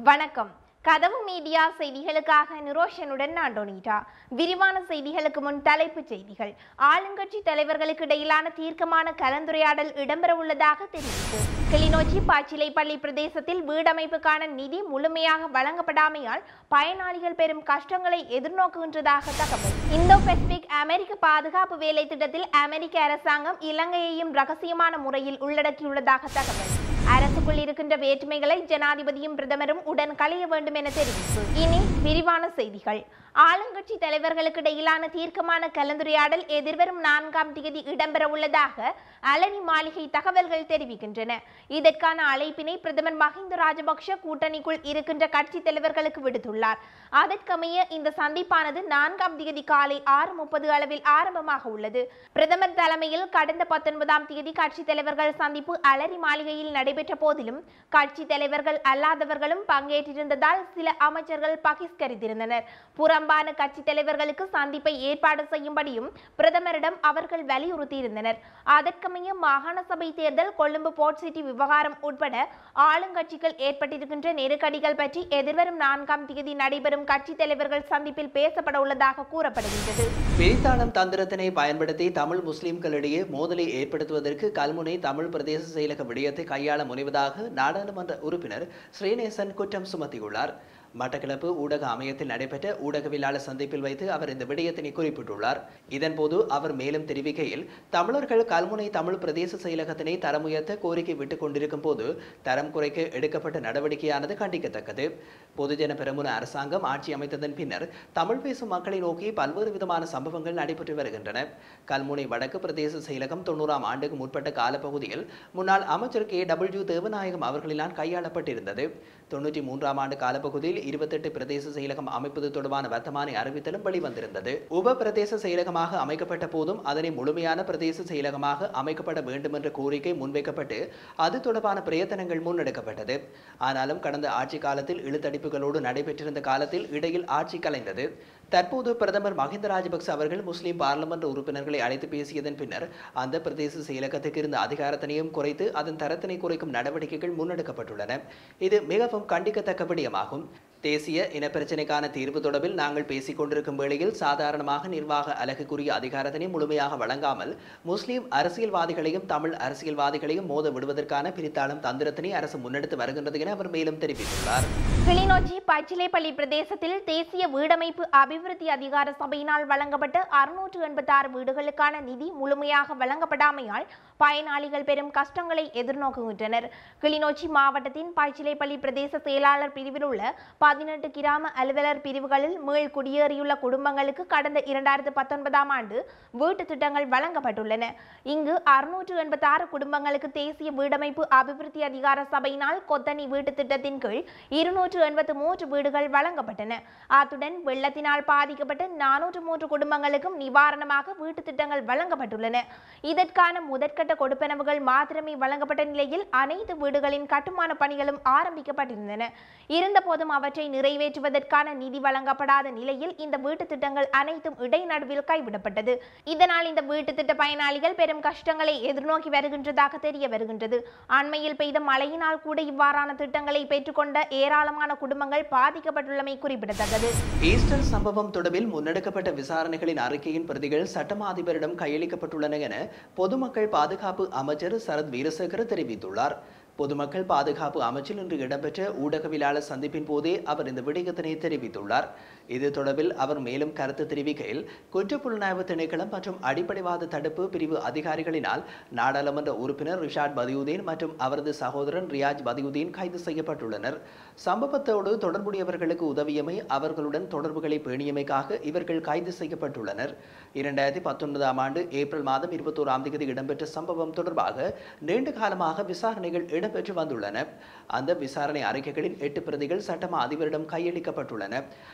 வணக்கம் கதவு மீடியா செய்திகளுக்காக நிரோஷனுடன் நான் டொனிட்டா விரிவான செய்திகளுக்கு முன் தலைப்புச் செய்திகள் ஆளுங்கட்சி தலைவர்களுக்கு இடையிலான தீர்க்கமான கலந்துரையாடல் இடம்பெறவுள்ளதாக தெரிவித்து கிளிநொச்சி பாச்சிலைப்பள்ளி பிரதேசத்தில் வீடமைப்புக்கான நிதி முழுமையாக வழங்கப்படாமையால் பயனாளிகள் பெரும் கஷ்டங்களை எதிர்நோக்குகின்றதாக தகவல் இந்தோ பசிபிக் அமெரிக்க பாதுகாப்பு வேலை திட்டத்தில் அமெரிக்க அரசாங்கம் இலங்கையையும் ரகசியமான முறையில் உள்ளடக்கியுள்ளதாக தகவல் அரசுக்குள் இருக்கின்ற வேற்றுமைகளை ஜனாதிபதியும் பிரதமரும் உடன் களைய வேண்டும் என தெரிவிப்பு இனி விரிவான செய்திகள் ஆளுங்கட்சி தலைவர்களுக்கு இடையிலான தீர்க்கமான கலந்துரையாடல் எதிர்வரும் நான்காம் தேதி இடம்பெற உள்ளதாக அலனி மாளிகை தகவல்கள் தெரிவிக்கின்றன இதற்கான அழைப்பினை பிரதமர் மஹிந்த ராஜபக்ஷ கூட்டணிக்குள் இருக்கின்ற கட்சி தலைவர்களுக்கு விடுத்துள்ளார் அதற்கமைய இந்த சந்திப்பானது நான்காம் தேதி காலை ஆறு முப்பது அளவில் ஆரம்பமாக உள்ளது பிரதமர் தலைமையில் கடந்த பத்தொன்பதாம் தேதி கட்சி தலைவர்கள் சந்திப்பு அலரி மாளிகையில் நடைபெற்ற போதிலும் கட்சி தலைவர்கள் அல்லாதவர்களும் பங்கேற்றிருந்ததால் சில அமைச்சர்கள் பகிஷ்கரித்திருந்தனர் புறம்பான கட்சி தலைவர்களுக்கு சந்திப்பை ஏற்பாடு செய்யும்படியும் பிரதமரிடம் அவர்கள் வலியுறுத்தியிருந்தனர் அதற்கமைய மாகாண சபை தேர்தல் கொழும்பு போர்ட் சிட்டி விவகாரம் உட்பட ஆளுங்கட்சிகள் ஏற்பட்டிருக்கின்ற நெருக்கடிகள் பற்றி எதிர்வரும் நான்காம் தேதி நடைபெறும் கட்சி தலைவர்கள் சந்திப்பில் பேசப்பட உள்ளதாக கூறப்படுகின்றது பிரித்தாளம் தந்திரத்தினை பயன்படுத்தி தமிழ் முஸ்லிம்களிடையே மோதலை ஏற்படுத்துவதற்கு கல்முனை தமிழ் பிரதேச செயலக விடயத்தை கையாள முனைவதாக நாடாளுமன்ற உறுப்பினர் ஸ்ரீநேசன் குற்றம் சுமத்தியுள்ளார் மட்டக்களப்பு ஊடக அமையத்தில் நடைபெற்ற ஊடகவியலாளர் சந்திப்பில் வைத்து அவர் இந்த விடயத்தினை குறிப்பிட்டுள்ளார் இதன்போது அவர் மேலும் தெரிவிக்கையில் தமிழர்கள் கல்முனை தமிழ் பிரதேச செயலகத்தினை தரம் உயர்த்த கோரிக்கை விட்டுக் கொண்டிருக்கும் போது தரம் குறைக்க எடுக்கப்பட்ட நடவடிக்கையானது கண்டிக்கத்தக்கது பொதுஜன பெரமுன அரசாங்கம் ஆட்சி அமைத்ததன் பின்னர் தமிழ் பேசும் மக்களை நோக்கி பல்வேறு விதமான சம்பவங்கள் நடைபெற்று வருகின்றன கல்முனை வடக்கு பிரதேச செயலகம் தொண்ணூறாம் ஆண்டுக்கு முற்பட்ட காலப்பகுதியில் முன்னாள் அமைச்சர் கே டபிள்யூ தேவநாயகம் அவர்களினால் கையாளப்பட்டிருந்தது தொண்ணூற்றி மூன்றாம் ஆண்டு காலப்பகுதியில் இருபத்தெட்டு பிரதேச செயலகம் அமைப்பது தொடர்பான வர்த்தமானி அறிவித்தலும் வெளிவந்திருந்தது உப பிரதேச செயலகமாக அமைக்கப்பட்ட போதும் அதனை முழுமையான பிரதேச செயலகமாக அமைக்கப்பட வேண்டும் என்ற கோரிக்கை முன்வைக்கப்பட்டு அது தொடர்பான பிரயத்தனங்கள் முன்னெடுக்கப்பட்டது ஆனாலும் கடந்த ஆட்சி காலத்தில் இழுத்தடிப்புகளோடு நடைபெற்றிருந்த காலத்தில் இடையில் ஆட்சி கலைந்தது தற்போது பிரதமர் மஹிந்த ராஜபக்ச அவர்கள் முஸ்லிம் பாராளுமன்ற உறுப்பினர்களை அழைத்து பேசியதன் பின்னர் அந்த பிரதேச செயலகத்துக்கு இருந்த அதிகாரத்தினையும் குறைத்து அதன் தரத்தினை குறைக்கும் நடவடிக்கைகள் முன்னெடுக்கப்பட்டுள்ளன இது மிகவும் கண்டிக்கத்தக்க விடயமாகும் தேசிய இனப்பிரச்சினைக்கான தீர்வு தொடர்பில் நாங்கள் பேசிக் கொண்டிருக்கும் வேளையில் சாதாரணமாக நிர்வாக அலகுக்குரிய அதிகாரத்தினை முழுமையாக வழங்காமல் முஸ்லிம் அரசியல்வாதிகளையும் தமிழ் அரசியல்வாதிகளையும் மோத விடுவதற்கான பிரித்தாளும் தந்திரத்தினை அரசு முன்னெடுத்து வருகின்றது என அவர் மேலும் தெரிவித்துள்ளார் கிளிநொச்சி பச்சிலைப்பள்ளி பிரதேசத்தில் தேசிய வீடமைப்பு அபிவிருத்தி அதிகார சபையினால் வழங்கப்பட்ட அறுநூற்று எண்பத்தாறு வீடுகளுக்கான நிதி முழுமையாக வழங்கப்படாமையால் பயனாளிகள் பெரும் கஷ்டங்களை எதிர்நோக்குகின்றனர் கிளிநொச்சி மாவட்டத்தின் பச்சிலைப்பள்ளி பிரதேச செயலாளர் பிரிவில் உள்ள பதினெட்டு கிராம அலுவலர் பிரிவுகளில் மீள் குடியேறியுள்ள குடும்பங்களுக்கு கடந்த இரண்டாயிரத்து பத்தொன்பதாம் ஆண்டு வீட்டு திட்டங்கள் வழங்கப்பட்டுள்ளன இங்கு அறுநூற்று எண்பத்தி ஆறு குடும்பங்களுக்கு தேசிய வீடமைப்பு அபிவிருத்தி அதிகார சபையினால் கொத்தனி வீட்டு திட்டத்தின் கீழ் இருநூற்று எண்பத்து மூன்று வீடுகள் வழங்கப்பட்டன அத்துடன் வெள்ளத்தினால் பாதிக்கப்பட்ட நானூற்று மூன்று குடும்பங்களுக்கும் நிவாரணமாக வீட்டு திட்டங்கள் வழங்கப்பட்டுள்ளன இதற்கான முதற்கட்ட கொடுப்பனவுகள் மாத்திரமே வழங்கப்பட்ட நிலையில் அனைத்து வீடுகளின் கட்டுமான பணிகளும் ஆரம்பிக்கப்பட்டிருந்தன இருந்தபோதும் அவற்றை நிறைவேற்றுவதற்கான நிதி வழங்கப்படாத நிலையில் இந்த வீட்டு திட்டங்கள் அனைத்தும் இடைநடுவில் கைவிடப்பட்டது இதனால் இந்த வீட்டு திட்ட பயனாளிகள் பெரும் கஷ்டங்களை எதிர்நோக்கி வருகின்றதாக தெரிய வருகின்றது அண்மையில் பெய்த மழையினால் கூட இவ்வாறான திட்டங்களை பெற்றுக்கொண்ட ஏராளமான குடும்பங்கள் பாதிக்கப்பட்டுள்ளமை குறிப்பிடத்தக்கது ஈஸ்டர் சம்பவம் தொடர்பில் முன்னெடுக்கப்பட்ட விசாரணைகளின் அறிக்கையின் பிரதிகள் சட்டமா அதிபரிடம் கையளிக்கப்பட்டுள்ளன என பொதுமக்கள் பாதுகாப்பு அமைச்சர் சரத் வீரசேகர தெரிவித்துள்ளார் பொதுமக்கள் பாதுகாப்பு அமைச்சில் இன்று இடம்பெற்ற ஊடகவியலாளர் சந்திப்பின் போதே அவர் இந்த விடயத்தினை தெரிவித்துள்ளார் இது தொடர்பில் அவர் மேலும் கருத்து தெரிவிக்கையில் குற்றப்புலனாய்வு திணைக்களம் மற்றும் அடிப்படைவாத தடுப்பு பிரிவு அதிகாரிகளினால் நாடாளுமன்ற உறுப்பினர் ரிஷாட் பதியுதீன் மற்றும் அவரது சகோதரன் ரியாஜ் பதியுதீன் கைது செய்யப்பட்டுள்ளனர் சம்பவத்தோடு தொடர்புடையவர்களுக்கு உதவியமை அவர்களுடன் தொடர்புகளை பேணியமைக்காக இவர்கள் கைது செய்யப்பட்டுள்ளனர் இரண்டாயிரத்தி பத்தொன்பதாம் ஆண்டு ஏப்ரல் மாதம் இருபத்தோராம் தேதி இடம்பெற்ற சம்பவம் தொடர்பாக நீண்ட காலமாக விசாரணைகள் இடம்பெற்று வந்துள்ளன அந்த விசாரணை அறிக்கைகளின் எட்டு பிரதிகள் சட்டமா அதிபரிடம் கையளிக்கப்பட்டுள்ளன அதற்கு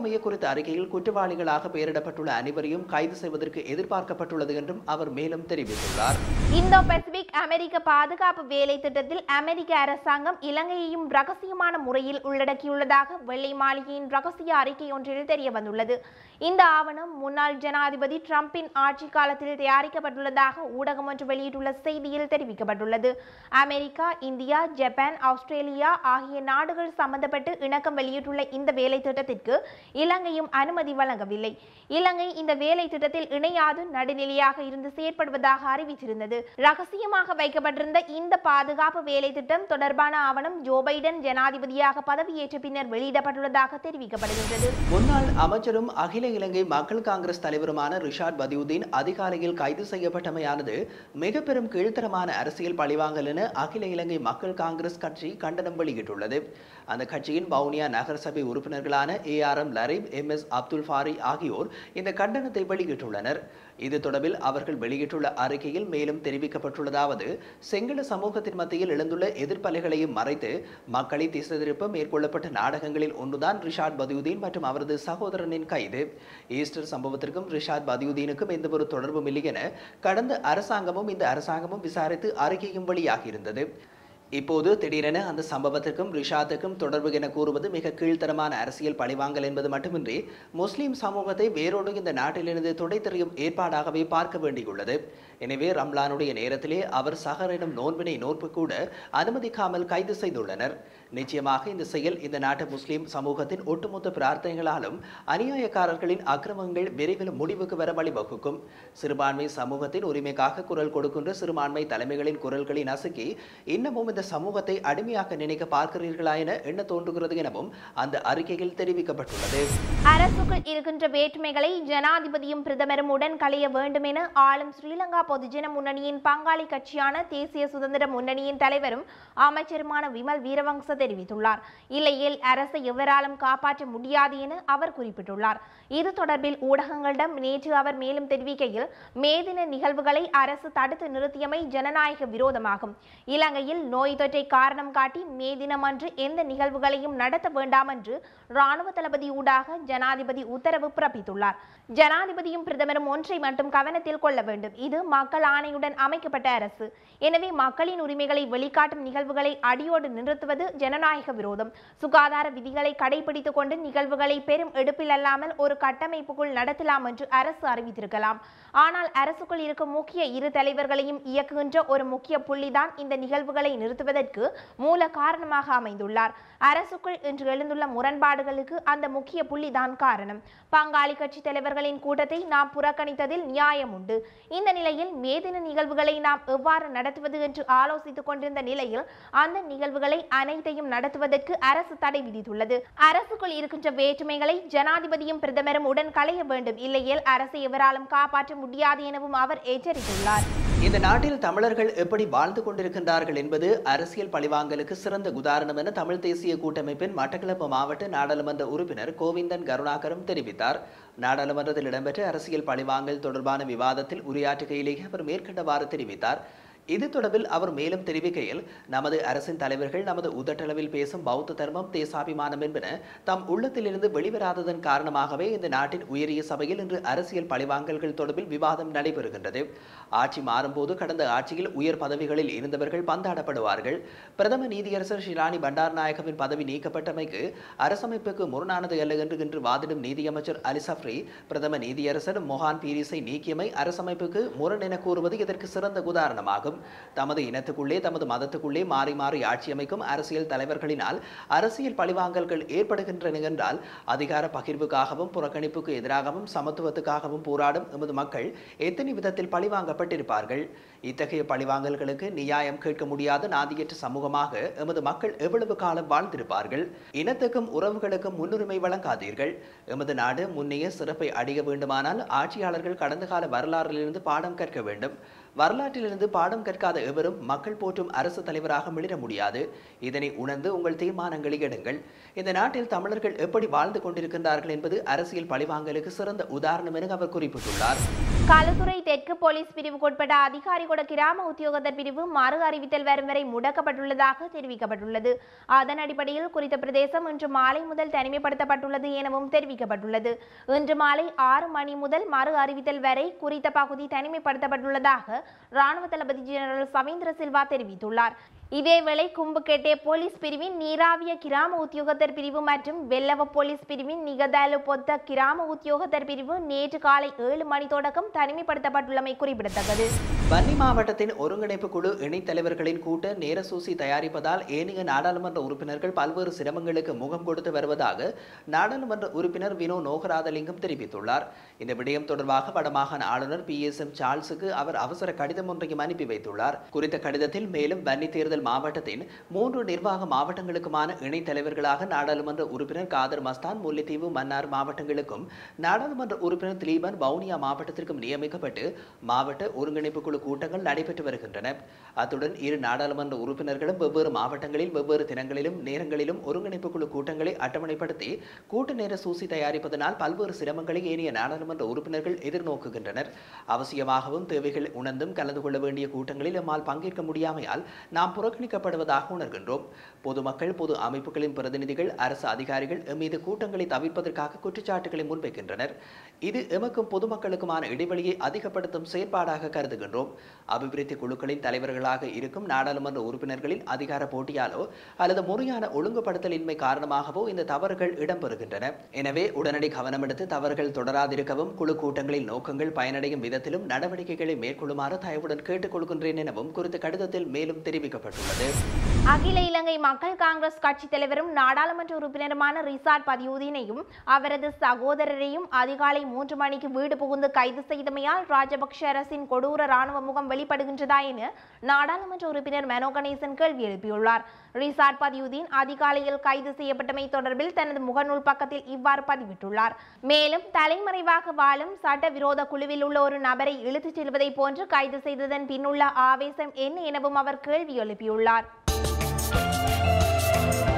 அதற்கமைய குறித்த அறிக்கையில் குற்றவாளிகளாக பெயரிடப்பட்டுள்ள அனைவரையும் கைது செய்வதற்கு எதிர்பார்க்கப்பட்டுள்ளது என்றும் அவர் மேலும் தெரிவித்துள்ளார் இந்தோ பசிபிக் அமெரிக்க பாதுகாப்பு வேலை திட்டத்தில் அமெரிக்க அரசாங்கம் இலங்கையையும் ரகசியமான முறையில் உள்ளடக்கியுள்ளதாக வெள்ளை மாளிகையின் ரகசிய அறிக்கை ஒன்றில் தெரிய வந்துள்ளது இந்த ஆவணம் முன்னாள் ஜனாதிபதி டிரம்பின் ஆட்சி காலத்தில் தயாரிக்கப்பட்டுள்ளதாக ஊடகம் ஒன்று வெளியிட்டுள்ள செய்தியில் தெரிவிக்கப்பட்டுள்ளது அமெரிக்கா இந்தியா ஜப்பான் ஆஸ்திரேலியா ஆகிய நாடுகள் சம்பந்தப்பட்டு இணக்கம் வெளியிட்டுள்ள இந்த வேலை திட்டத்திற்கு இலங்கையும் அனுமதி வழங்கவில்லை இலங்கை இந்த வேலை திட்டத்தில் இணையாது நடுநிலையாக இருந்து செயற்படுவதாக அறிவித்திருந்தது ரகசியமாக வைக்கப்பட்டிருந்த இந்த பாதுகாப்பு வேலை திட்டம் தொடர்பான ஆவணம் ஜோ பைடன் ஜனாதிபதியாக பதவியேற்ற பின்னர் வெளியிடப்பட்டுள்ளதாக தெரிவிக்கப்படுகின்றது முன்னாள் அமைச்சரும் அகில இலங்கை மக்கள் காங்கிரஸ் தலைவருமான ரிஷாட் பதியுதீன் அதிகாலையில் கைது செய்யப்பட்டமையானது மிக பெரும் கீழ்த்தரமான அரசியல் பழிவாங்கல் என அகில இலங்கை மக்கள் காங்கிரஸ் கட்சி கண்டனம் வெளியிட்டுள்ளது அந்த கட்சியின் வவுனியா நகரசபை உறுப்பினர்களான A R M Lareef M S Abdul Fari ஆகியோர் இந்த கண்டனத்தை வெளியிட்டுள்ளனர் இது தொடர்பில் அவர்கள் வெளியிட்டுள்ள அறிக்கையில் மேலும் தெரிவிக்கப்பட்டுள்ளதாவது சிங்கள சமூகத்தின் மத்தியில் எழுந்துள்ள எதிர்ப்பலைகளையும் மறைத்து மக்களை திசை திருப்ப மேற்கொள்ளப்பட்ட நாடகங்களில் ஒன்றுதான் ரிஷாட் பதியுதீன் மற்றும் அவரது சகோதரனின் கைது ஈஸ்டர் சம்பவத்திற்கும் ரிஷாட் பதியுதீனுக்கும் எந்த ஒரு தொடர்பும் இல்லை என கடந்த அரசாங்கமும் இந்த அரசாங்கமும் விசாரித்து அறிக்கையும் வெளியாகியிருந்தது இப்போது திடீரென அந்த சம்பவத்திற்கும் ரிஷாத்துக்கும் தொடர்பு என கூறுவது மிக கீழ்த்தரமான அரசியல் பழிவாங்கல் என்பது மட்டுமின்றி முஸ்லிம் சமூகத்தை வேரோடு இந்த நாட்டிலிருந்து துடைத்தெறியும் ஏற்பாடாகவே பார்க்க வேண்டியுள்ளது எனவே ரம்லானுடைய நேரத்திலே அவர் சஹர் எனும் நோன்பினை நோற்பு கூட அனுமதிக்காமல் கைது செய்துள்ளனர் நிச்சயமாக இந்த செயல் இந்த நாட்டு முஸ்லிம் சமூகத்தின் ஒட்டுமொத்த பிரார்த்தனைகளாலும் அநியாயக்காரர்களின் அக்கிரமங்கள் விரைவில் முடிவுக்கு வர வழிவகுக்கும் சிறுபான்மை சமூகத்தின் உரிமைக்காக குரல் கொடுக்கின்ற சிறுபான்மை தலைமைகளின் குரல்களை நசுக்கி இன்னமும் இந்த சமூகத்தை அடிமையாக்க நினைக்க பார்க்கிறீர்களா என எண்ண தோன்றுகிறது எனவும் அந்த அறிக்கையில் தெரிவிக்கப்பட்டுள்ளது அரசுக்குள் இருக்கின்ற வேற்றுமைகளை ஜனாதிபதியும் பிரதமரும் உடன் களைய வேண்டும் என ஆளும் ஸ்ரீலங்கா பொதுஜன முன்னணியின் பங்காளி கட்சியான தேசிய சுதந்திர முன்னணியின் தலைவரும் அமைச்சருமான விமல் வீரவங்ச தெரிவித்துள்ளார் இல்லையேல் அரசை எவராலும் காப்பாற்ற முடியாது என அவர் குறிப்பிட்டுள்ளார் இது தொடர்பில் ஊடகங்களிடம் நேற்று அவர் மேலும் தெரிவிக்கையில் மேதின நிகழ்வுகளை அரசு தடுத்து நிறுத்தியமை ஜனநாயக விரோதமாகும் இலங்கையில் நோய் தொற்றை காரணம் காட்டி மே தினமன்று எந்த நிகழ்வுகளையும் நடத்த வேண்டாம் என்று ராணுவ தளபதி ஊடாக ஜனாதிபதி உத்தரவு பிறப்பித்துள்ளார் ஜனாதிபதியும் பிரதமரும் ஒன்றை மட்டும் கவனத்தில் கொள்ள வேண்டும் இது மக்கள் ஆணையுடன் அமைக்கப்பட்ட அரசு எனவே மக்களின் உரிமைகளை வெளிக்காட்டும் நிகழ்வுகளை அடியோடு நிறுத்துவது ஜனநாயக விரோதம் சுகாதார விதிகளை கடைபிடித்துக் கொண்டு நிகழ்வுகளை பெரும் எடுப்பில் அல்லாமல் ஒரு கட்டமைப்புக்குள் நடத்தலாம் என்று அரசு அறிவித்திருக்கலாம் ஆனால் அரசுக்குள் இருக்கும் முக்கிய இரு தலைவர்களையும் இயக்குகின்ற ஒரு முக்கிய புள்ளிதான் இந்த நிகழ்வுகளை நிறுத்துவதற்கு மூல காரணமாக அமைந்துள்ளார் அரசுக்குள் இன்று எழுந்துள்ள முரண்பாடுகளுக்கு அந்த முக்கிய புள்ளிதான் காரணம் பங்காளி கட்சி தலைவர்களின் கூட்டத்தை நாம் புறக்கணித்ததில் நியாயம் உண்டு இந்த நிலையில் மேதின நிகழ்வுகளை நாம் எவ்வாறு நடத்துவது என்று ஆலோசித்துக் கொண்டிருந்த நிலையில் அந்த நிகழ்வுகளை அனைத்தையும் நடத்துவதற்கு அரசு தடை விதித்துள்ளது அரசுக்குள் இருக்கின்ற வேற்றுமைகளை ஜனாதிபதியும் பிரதமரும் உடன் களைய வேண்டும் இல்லையேல் அரசை எவராலும் காப்பாற்ற முடியாது எனவும் அவர் எச்சரித்துள்ளார் இந்த நாட்டில் தமிழர்கள் எப்படி வாழ்ந்து கொண்டிருக்கின்றார்கள் என்பது அரசியல் பழிவாங்கலுக்கு சிறந்த உதாரணம் என தமிழ் தேசிய கூட்டமைப்பின் மட்டக்களப்பு மாவட்ட நாடாளுமன்ற உறுப்பினர் கோவிந்தன் கருணாகரம் தெரிவித்தார் நாடாளுமன்றத்தில் இடம்பெற்ற அரசியல் பழிவாங்கல் தொடர்பான விவாதத்தில் உரையாற்றுகையிலேயே அவர் மேற்கண்டவாறு தெரிவித்தார் இது தொடர்பில் அவர் மேலும் தெரிவிக்கையில் நமது அரசின் தலைவர்கள் நமது உதட்டளவில் பேசும் பௌத்த தர்மம் தேசாபிமானம் என்பன தம் உள்ளத்திலிருந்து வெளிவராததன் காரணமாகவே இந்த நாட்டின் உயரிய சபையில் இன்று அரசியல் பழிவாங்கல்கள் தொடர்பில் விவாதம் நடைபெறுகின்றது ஆட்சி மாறும்போது கடந்த ஆட்சியில் உயர் பதவிகளில் இருந்தவர்கள் பந்தாடப்படுவார்கள் பிரதம நீதியரசர் ஷிராணி பண்டாரநாயகவின் பதவி நீக்கப்பட்டமைக்கு அரசமைப்புக்கு முரணானது அல்ல என்று இன்று வாதிடும் நீதியமைச்சர் அலி சஃப்ரி பிரதம நீதியரசர் மொஹான் பீரிஸை நீக்கியமை அரசமைப்புக்கு முரண் என கூறுவது இதற்கு சிறந்த உதாரணமாகும் தமது இனத்துக்குள்ளே தமது மதத்துக்குள்ளே மாறி மாறி ஆட்சி அமைக்கும் அரசியல் தலைவர்களினால் அரசியல் பழிவாங்கல்கள் ஏற்படுகின்றன என்றால் அதிகார பகிர்வுக்காகவும் புறக்கணிப்புக்கு எதிராகவும் சமத்துவத்துக்காகவும் போராடும் எமது மக்கள் எத்தனை விதத்தில் பழிவாங்கப்பட்டிருப்பார்கள் இத்தகைய பழிவாங்கல்களுக்கு நியாயம் கேட்க முடியாத நாதியற்ற சமூகமாக எமது மக்கள் எவ்வளவு காலம் வாழ்ந்திருப்பார்கள் இனத்துக்கும் உறவுகளுக்கும் முன்னுரிமை வழங்காதீர்கள் எமது நாடு முன்னைய சிறப்பை அடைய வேண்டுமானால் ஆட்சியாளர்கள் கடந்த கால வரலாறிலிருந்து பாடம் கற்க வேண்டும் வரலாற்றிலிருந்து பாடம் கற்காத எவரும் மக்கள் போற்றும் அரசு தலைவராக மிளிர முடியாது இதனை உணர்ந்து உங்கள் தீர்மானங்களை எடுங்கள் இந்த நாட்டில் தமிழர்கள் எப்படி வாழ்ந்து கொண்டிருக்கின்றார்கள் என்பது அரசியல் பழிவாங்கலுக்கு சிறந்த உதாரணம் என அவர் குறிப்பிட்டுள்ளார் களுத்துறை தெற்கு போலீஸ் பிரிவுக்குட்பட்ட அதிகாரிகூட கிராம உத்தியோகத்தர் பிரிவு மறு அறிவித்தல் வரும் வரை முடக்கப்பட்டுள்ளதாக தெரிவிக்கப்பட்டுள்ளது அதன் அடிப்படையில் குறித்த பிரதேசம் இன்று மாலை முதல் தனிமைப்படுத்தப்பட்டுள்ளது எனவும் தெரிவிக்கப்பட்டுள்ளது இன்று மாலை ஆறு மணி முதல் மறு அறிவித்தல் வரை குறித்த பகுதி தனிமைப்படுத்தப்பட்டுள்ளதாக ராணுவ தளபதி ஜெனரல் சவீந்திர சில்வா தெரிவித்துள்ளார் இதேவேளை கும்புக்கெட்டே போலீஸ் பிரிவின் நீராவிய கிராம உத்தியோகத்தர் பிரிவு மற்றும் வெள்ளவ போலீஸ் பிரிவின் நிகதாலு பொத்த கிராம உத்தியோகத்தர் பிரிவு நேற்று காலை ஏழு மணி தொடக்கம் தனிமைப்படுத்தப்பட்டுள்ளமை குறிப்பிடத்தக்கது வன்னி மாவட்டத்தின் ஒருங்கிணைப்பு குழு இணைத் தலைவர்களின் கூட்ட நேர சூசி தயாரிப்பதால் ஏனைய நாடாளுமன்ற உறுப்பினர்கள் பல்வேறு சிரமங்களுக்கு முகம் கொடுத்து வருவதாக நாடாளுமன்ற உறுப்பினர் வினோ நோகராதலிங்கம் தெரிவித்துள்ளார் இந்த விடயம் தொடர்பாக வடமாகாண ஆளுநர் பி எஸ் எம் சார்ல்ஸுக்கு அவர் அவசர கடிதம் ஒன்றையும் அனுப்பி வைத்துள்ளார் குறித்த கடிதத்தில் மேலும் வன்னி தேர்தல் மாவட்டத்தின் மூன்று நிர்வாக மாவட்டங்களுக்குமான இணைத் தலைவர்களாக நாடாளுமன்ற உறுப்பினர் காதர் மஸ்தான் முல்லைத்தீவு மன்னார் மாவட்டங்களுக்கும் நாடாளுமன்ற உறுப்பினர் திலீபன் வவுனியா மாவட்டத்திற்கும் நியமிக்கப்பட்டு மாவட்ட ஒருங்கிணைப்பு குழு கூட்டங்கள் நடைபெற்று வருகின்றன அத்துடன் இரு நாடாளுமன்ற உறுப்பினர்களும் வெவ்வேறு மாவட்டங்களில் வெவ்வேறு தினங்களிலும் நேரங்களிலும் ஒருங்கிணைப்பு குழு கூட்டங்களை அட்டவணைப்படுத்தி கூட்ட நேர சூசி தயாரிப்பதனால் பல்வேறு சிரமங்களை ஏனைய நாடாளுமன்ற உறுப்பினர்கள் எதிர்நோக்குகின்றனர் அவசியமாகவும் தேவைகள் உணர்ந்தும் கலந்து கொள்ள வேண்டிய கூட்டங்களில் நம்மால் பங்கேற்க முடியாமையால் நாம் புறக்கணிக்கப்படுவதாக உணர்கின்றோம் பொதுமக்கள் பொது அமைப்புகளின் பிரதிநிதிகள் அரசு அதிகாரிகள் எம் மீது கூட்டங்களை தவிர்ப்பதற்காக குற்றச்சாட்டுகளை முன்வைக்கின்றனர் இது எமக்கும் பொதுமக்களுக்குமான இடைவெளியை அதிகப்படுத்தும் செயற்பாடாக கருதுகின்றோம் அபிவிருத்தி குழுக்களின் தலைவர்களாக இருக்கும் நாடாளுமன்ற உறுப்பினர்களின் அதிகார போட்டியாலோ அல்லது முறையான ஒழுங்குபடுத்தலின்மை காரணமாகவோ இந்த தவறுகள் இடம்பெறுகின்றன எனவே உடனடி கவனம் எடுத்து தவறுகள் தொடராதிருக்கவும் குழு கூட்டங்களின் நோக்கங்கள் பயனடையும் விதத்திலும் நடவடிக்கைகளை மேற்கொள்ளுமாறு தயவுடன் கேட்டுக்கொள்கின்றேன் எனவும் குறித்த கடிதத்தில் மேலும் தெரிவிக்கப்பட்டுள்ளது அகில இலங்கை மக்கள் காங்கிரஸ் கட்சி தலைவரும் நாடாளுமன்ற உறுப்பினருமான ரிசாட் பதியுதீனையும் அவரது சகோதரரையும் அதிகாலை மூன்று மணிக்கு வீடு புகுந்து கைது செய்தமையால் ராஜபக்ஷ அரசின் கொடூர ராணுவ முகம் வெளிப்படுகின்றதா என நாடாளுமன்ற உறுப்பினர் மனோ கணேசன் கேள்வி எழுப்பியுள்ளார் ரிசாட் பதியுதீன் அதிகாலையில் கைது செய்யப்பட்டமை தொடர்பில் தனது முகநூல் பக்கத்தில் இவ்வாறு பதிவிட்டுள்ளார் மேலும் தலைமறைவாக வாழும் சட்டவிரோத குழுவில் உள்ள ஒரு நபரை இழுத்துச் செல்வதை போன்று கைது செய்ததன் பின்னுள்ள ஆவேசம் என்ன எனவும் அவர் கேள்வி எழுப்பியுள்ளார்